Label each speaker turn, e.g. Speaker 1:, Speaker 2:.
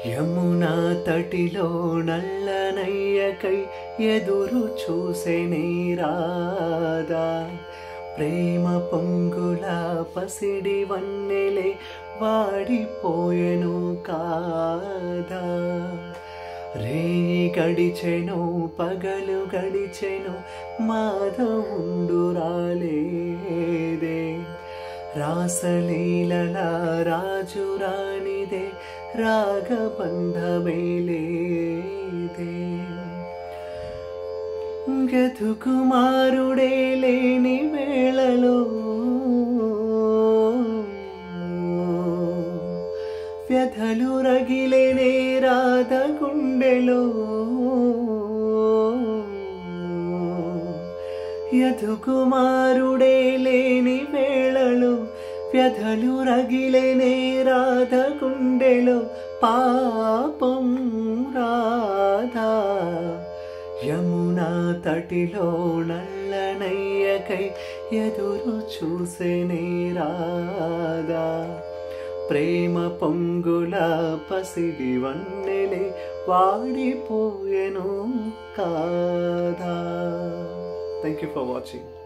Speaker 1: యమునా తటిలో నల్లనయ్యకై ఎదురు చూసెనే రాదా ప్రేమ పొంగుల పసిడి వన్నెలే వాడిపోయెను కాదా రేయి గడిచెను పగలు గడిచెను మాధవుండు రాలేదే రాసలీలల రాజు రానిదే రాగబంధమే లేదే గతుకుమారుడే లేని వేళలో వ్యధలు రగిలేనే రాధ గుండెలో యధుకుమారుడే లేని వేళలో వ్యధలు రగిలేనే రాధ గుండెలో పాపం రాధా యమునా తటిలో నల్లనయ్యకై ఎదురు చూసేనే రాదా ప్రేమ పొంగుల పసిడి వన్నెలే వాడిపోయెను కాదా థ్యాంక్ యూ ఫర్ వాచింగ్